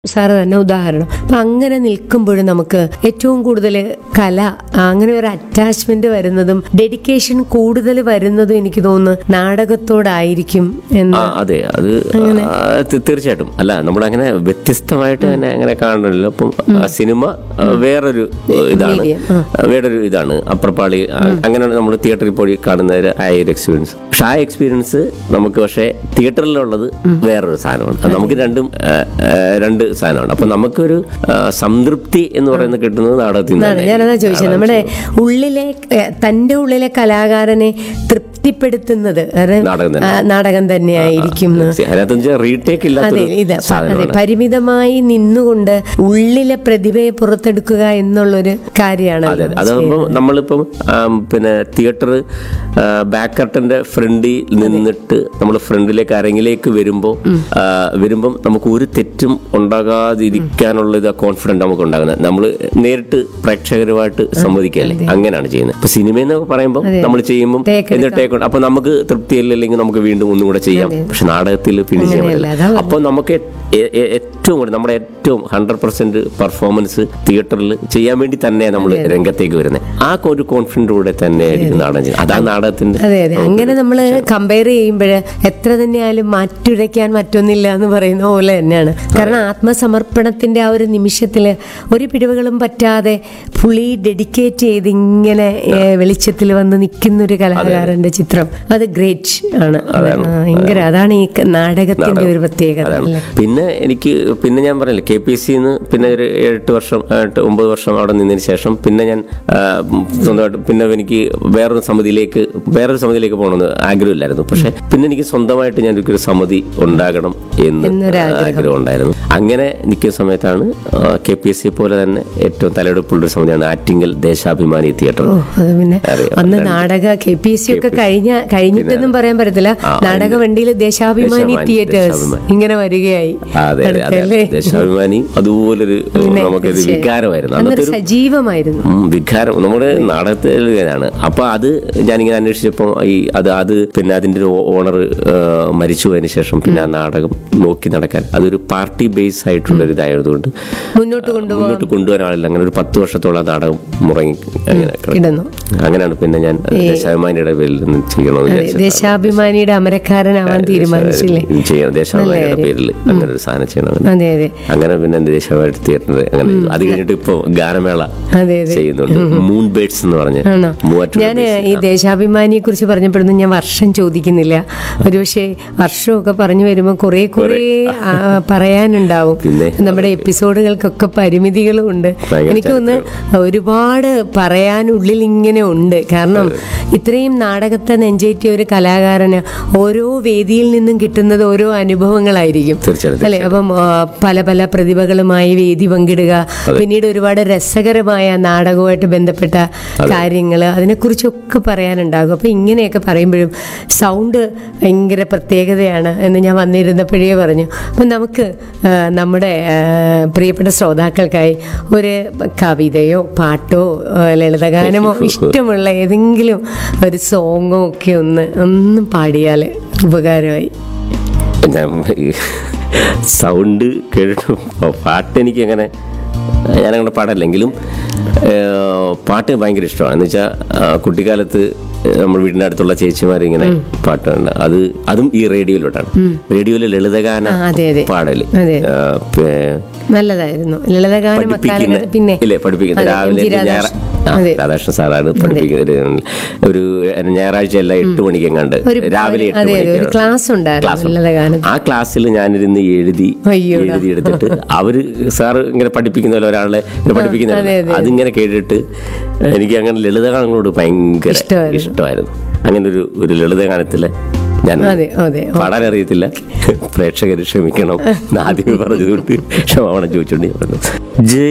Sir തന്നെ ഉദാഹരണം അപ്പൊ അങ്ങനെ നിൽക്കുമ്പോഴും നമുക്ക് ഏറ്റവും കൂടുതൽ കല അങ്ങനെ ഒരു അറ്റാച്ച്മെന്റ് വരുന്നതും ഡെഡിക്കേഷൻ കൂടുതൽ വരുന്നതും എനിക്ക് തോന്നുന്നു നാടകത്തോടായിരിക്കും എന്ന് ആ, അതെ അത് ആ, തി- തീർച്ചയായിട്ടും അല്ല നമ്മൾ അങ്ങനെ വ്യത്യസ്തമായിട്ട് തന്നെ അങ്ങനെ കാണണമല്ലോ അപ്പം ആ സിനിമ ആ, വേറൊരു ഇതാണ് Medium, ആ, വേറൊരു ഇതാണ് അപ്പുറപ്പാളി ആ, അങ്ങനെയാണ് നമ്മൾ തിയേറ്ററിൽ പോയി കാണുന്ന ഒരു ആ ഒരു എക്സ്പീരിയൻസ് പക്ഷെ ആ എക്സ്പീരിയൻസ് നമുക്ക് പക്ഷേ തിയേറ്ററിലുള്ളത് വേറൊരു സാധനമാണ് അത് നമുക്ക് രണ്ടും ആ, ആ, രണ്ട് സാധനമാണ് അപ്പൊ നമുക്കൊരു ആ, സംതൃപ്തി എന്ന് പറയുന്നത് കിട്ടുന്നത് നാടകത്തിൽ നിന്ന് അതാണ് തന്നെ. ഞാനതാ ചോദിച്ചത് നമ്മുടെ ഉള്ളിലെ ഏ, തന്റെ ഉള്ളിലെ കലാകാരനെ തൃപ്തിപ്പെടുത്തുന്നത് അത് നാടകം തന്നെ. ആ, നാടകം തന്നെയായിരിക്കും എന്ന്. അതിനകത്ത് റീടേക്ക് അതെ ഇല്ലാത്ത ഇത് അതെ സാധനമാണ് പരിമിതമായി നിന്നുകൊണ്ട് ഉള്ളിലെ പ്രതിഭയെ പുറത്തെടുക്കുക എന്നുള്ളൊരു കാര്യമാണ് അതെ അതെ അതാകുമ്പോൾ നമ്മളിപ്പം ആം, പിന്നെ തിയേറ്റർ ബാക്ക് കർട്ടന്റെ ഫ്രണ്ടിൽ നിന്നിട്ട് നമ്മൾ ഫ്രണ്ടിലേക്ക് അരങ്ങിലേക്ക് വരുമ്പോൾ വരുമ്പം നമുക്ക് ഒരു തെറ്റും ഉണ്ടാകാതിരിക്കാനുള്ള ഇത് കോൺഫിഡൻറ്റ് നമുക്ക് ഉണ്ടാകുന്നത് നമ്മൾ നേരിട്ട് പ്രേക്ഷകരുമായിട്ട് സംവദിക്കല്ലേ അങ്ങനെയാണ് ചെയ്യുന്നത് ഇപ്പൊ സിനിമ എന്ന് പറയുമ്പോൾ നമ്മൾ ചെയ്യുമ്പോൾ Take എന്നിട്ട് take on. അപ്പൊ നമുക്ക് തൃപ്തിയില്ലെങ്കിൽ നമുക്ക് വീണ്ടും ഒന്നും കൂടെ ചെയ്യാം പക്ഷെ നാടകത്തിൽ ഫിനിഷ് ചെയ്യാൻ അങ്ങനെയല്ല, പറ്റില്ല അതാ അപ്പോൾ നമുക്ക് ഏ- ഏ- ഏറ്റവും കൂടുതൽ നമ്മുടെ ഏറ്റവും ഹൺഡ്രഡ് പെർസെന്റ് പെർഫോമൻസ് തിയേറ്ററിൽ ചെയ്യാൻ വേണ്ടി തന്നെ നമ്മൾ രംഗത്തേക്ക് വരുന്നത് ആ ഒരു കോൺഫിഡൻറ്റോടെ തന്നെ ആയിരിക്കും നാടകം ചെയ്യുന്നത് അതാണ് നാടകത്തിന്റെ അതെ അതെ അങ്ങനെ നമ്മൾ കമ്പയർ ചെയ്യുമ്പോൾ എത്ര തന്നെയായാലും മാറ്റുരയ്ക്കാൻ മറ്റൊന്നില്ല എന്ന് പറയുന്ന പോലെ തന്നെയാണ് കാരണം ആത്മസമർപ്പണത്തിന്റെ ആ ഒരു നിമിഷത്തിൽ ഒരു പിടിവുകളും പറ്റാതെ പുള്ളി ഡെഡിക്കേറ്റ് ചെയ്ത് ഇങ്ങനെ വെളിച്ചത്തിൽ വന്ന് നിൽക്കുന്ന ഒരു കലാകാരന്റെ ചിത്രം അത് ഗ്രേറ്റ് ആണ് ആ, ഭയങ്കര അതാണ് ഈ ക- നാടകത്തിന്റെ ഒരു പ്രത്യേകത അതാണ് അല്ലേ പിന്നെ എനിക്ക് പിന്നെ ഞാൻ പറഞ്ഞില്ല കെ പി സിന്ന് പിന്നെ ഒരു എട്ട് വർഷം എട്ട് ഒമ്പത് വർഷം അവിടെ നിന്നതിന് ശേഷം പിന്നെ ഞാൻ ആ, ഉം, സ്വന്തമായിട്ട് പിന്നെ എനിക്ക് വേറൊരു സമിതിയിലേക്ക് വേറൊരു സമിതിയിലേക്ക് പോകണമെന്ന് ആഗ്രഹമില്ലായിരുന്നു പക്ഷെ പിന്നെ എനിക്ക് സ്വന്തമായിട്ട് ഞാൻ ഒരു സമിതി ഉണ്ടാകണം എന്ന് എന്നൊരാഗ്രഹം. ആഗ്രഹം ഉണ്ടായിരുന്നു അങ്ങനെ നിൽക്കുന്ന സമയത്താണ് കെ പി എസ് സി പോലെ തന്നെ ഏറ്റവും തലയെടുപ്പുള്ള ഒരു സമിതിയാണ് ആറ്റിങ്ങൽ ദേശാഭിമാനി തിയേറ്റർ ഓ അത് പിന്നെ അറിയാം. അന്ന് നാടക കെ പി എസ് സി ഒക്കെ കഴിഞ്ഞ കഴിഞ്ഞിട്ടൊന്നും പറയാൻ പറ്റത്തില്ല ആ, നാടക വണ്ടിയിൽ ദേശാഭിമാനി ദേശാഭിമാനി, തിയേറ്റേഴ്സ് ദേശാഭിമാനി. ഇങ്ങനെ വരികയായി ആ, അതെ അതെ അതെ അടുത്തല്ലേ? ദേശാഭിമാനി അതുപോലൊരു പിന്നെ നമുക്കൊരു തീർച്ചയായും. വികാരമായിരുന്നു അന്നൊരു അന്നത്തെ ഒരു സജീവമായിരുന്നു ഉം, വികാരം നമ്മുടെ നാടകത്തിൽ ഇങ്ങനെയാണ് അപ്പൊ അത് ഞാനിങ്ങനെ അന്വേഷിച്ചപ്പോൾ ഈ അത് അത് പിന്നെ അതിന്റെ ഒരു ഓണർ മരിച്ചു പോയതിനു ശേഷം പിന്നെ ആ നാടകം നോക്കി നടക്കാൻ അതൊരു പാർട്ടി ബേസ് ആയിട്ടുള്ള ഒരു ഇതായതുകൊണ്ട് മുന്നോട്ട് കൊണ്ടുപോകാൻ മുന്നോട്ട് കൊണ്ടുവരാൻ ആളില്ല അങ്ങനെ ഒരു പത്ത് വർഷത്തോളം ആ നാടകം മുറങ്ങി അങ്ങനെ കിടന്നു. ഇടുന്നു അങ്ങനെയാണ് പിന്നെ ഞാൻ ദേശാഭിമാനിയുടെ പേരിൽ നിന്ന് ചെയ്യണമെന്ന് അതെ, വിചാരിച്ചത് ദേശാഭിമാനിയുടെ അമരക്കാരനാവാൻ തീരുമാനിച്ചില്ലേ ഇത് ചെയ്യണം ദേശാഭിമാനിയുടെ പേരിൽ അങ്ങനെ ഒരു സാധനം ചെയ്യണം അതെ അതെ അങ്ങനെ പിന്നെ ദേശാഭിമാനി തിയേറ്ററിൽ അങ്ങനെ ചെയ്തു. അത് കഴിഞ്ഞിട്ട് ഇപ്പൊ ഗാനമേള അതെ അതെ ചെയ്യുന്നുണ്ട് മൂൺ ബേഡ്സ് എന്ന് പറഞ്ഞ് ആണോ മൂവാറ്റുപുഴ ഞാൻ ഈ ദേശാഭിമാനിയെ കുറിച്ച് പറഞ്ഞപ്പോഴൊന്നും ഞാൻ വർഷം ചോദിക്കുന്നില്ല ഒരുപക്ഷെ വർഷമൊക്കെ പറഞ്ഞു വരുമ്പോൾ കുറെ കുറെ ആ, പറയാനുണ്ടാവും പിന്നെ, നമ്മുടെ എപ്പിസോഡുകൾക്കൊക്കെ പരിമിതികളും ഉണ്ട് ഭയങ്കര എനിക്ക് തോന്നുന്നു ഒരുപാട് പറയാനുള്ളിൽ ഇങ്ങനെ ഉണ്ട് കാരണം ഇത്രയും നാടകത്തെ നെഞ്ചേറ്റിയ ഒരു കലാകാരന് ഓരോ വേദിയിൽ നിന്നും കിട്ടുന്നത് ഓരോ അനുഭവങ്ങളായിരിക്കും തീർച്ചയായിട്ടും അല്ലെ അപ്പം ആ, പല പല പ്രതിഭകളുമായി വേദി പങ്കിടുക പിന്നീട് ഒരുപാട് രസകരമായ നാടകവുമായിട്ട് ബന്ധപ്പെട്ട കാര്യങ്ങൾ അതിനെക്കുറിച്ചൊക്കെ പറയാനുണ്ടാകും അപ്പം ഇങ്ങനെയൊക്കെ പറയുമ്പോഴും സൗണ്ട് ഭയങ്കര പ്രത്യേകതയാണ് എന്ന് ഞാൻ വന്നിരുന്നപ്പോഴേ പറഞ്ഞു അപ്പം നമുക്ക് ആ, നമ്മുടെ ആ, പ്രിയപ്പെട്ട ശ്രോതാക്കൾക്കായി ഒരു കവിതയോ പാട്ടോ ആ, ലളിതഗാനമോ ഇഷ്ടമുള്ള ഏതെങ്കിലും ഒരു സോങ്ങോ ഒക്കെ ഒന്ന് ഒന്ന് പാടിയാൽ ഉപകാരമായി ഞാൻ സൗണ്ട് കേട്ടു പാട്ട് എനിക്ക് അങ്ങനെ ഞാനങ്ങനെ പാടല്ലെങ്കിലും ഏഹ്, പാട്ട് ഭയങ്കര ഇഷ്ടമാണ് എന്ന് വെച്ചാൽ കുട്ടിക്കാലത്ത് നമ്മൾ വീടിൻ്റെ അടുത്തുള്ള ചേച്ചിമാർ ഇങ്ങനെ പാട്ടുണ്ട് അത് അതും ഈ റേഡിയോയിലോട്ടാണ് റേഡിയോയിലെ ലളിതഗാന ആ, അതെ, അതെ. പാടല് അതെ. ഏഹ്, പേ- നല്ലതായിരുന്നു ലളിതഗാനം പഠിപ്പിക്കുന്ന അക്കാലത്ത് പിന്നെ ഇല്ലേ പഠിപ്പിക്കുന്ന അതെ, രാവിലെ എം ജി ഞായറ- രാധാകൃഷ്ണൻ. ആ, അതെ. രാധാകൃഷ്ണൻ സാറാണ് പഠിപ്പിക്കുന്നത് ഒരു ഞായറാഴ്ച എല്ലാം എട്ട് മണിക്ക് എങ്ങാണ്ട് ഒരു- രാവിലെ എട്ട് അതെ, അതെ, ഒരു മണിക്ക് ക്ലാസ് ഉണ്ടായിരുന്നു ക്ലാസ് ഉണ്ട്. ലളിതഗാനം. ആ ക്ലാസ്സിൽ ഞാനിരുന്ന് എഴുതി അയ്യോടാ. എഴുതി എടുത്തിട്ട് അവര് സാറ് ഇങ്ങനെ പഠിപ്പിക്കുന്ന പോലെ ഒരാളെ ഇങ്ങനെ പഠിപ്പിക്കുന്ന അതെ, അതെ. അതിങ്ങനെ കേട്ടിട്ട് എനിക്ക് അങ്ങനെ ലളിതഗാനങ്ങളോട് ഭയങ്കര ഇഷ്ടമായിരുന്നു. ഇഷ്ടമായിരുന്നു അങ്ങനെ ഒരു ഒരു ലളിതഗാനത്തിലെ ഞാൻ അതെ അതെ പാടാൻ അറിയത്തില്ല പ്രേക്ഷകർ ക്ഷമിക്കണം എന്ന് ആദ്യമേ പറഞ്ഞതുകൊണ്ട് ക്ഷമാപണം ചോദിച്ചോണ്ട് ഞാൻ പറഞ്ഞു ജയ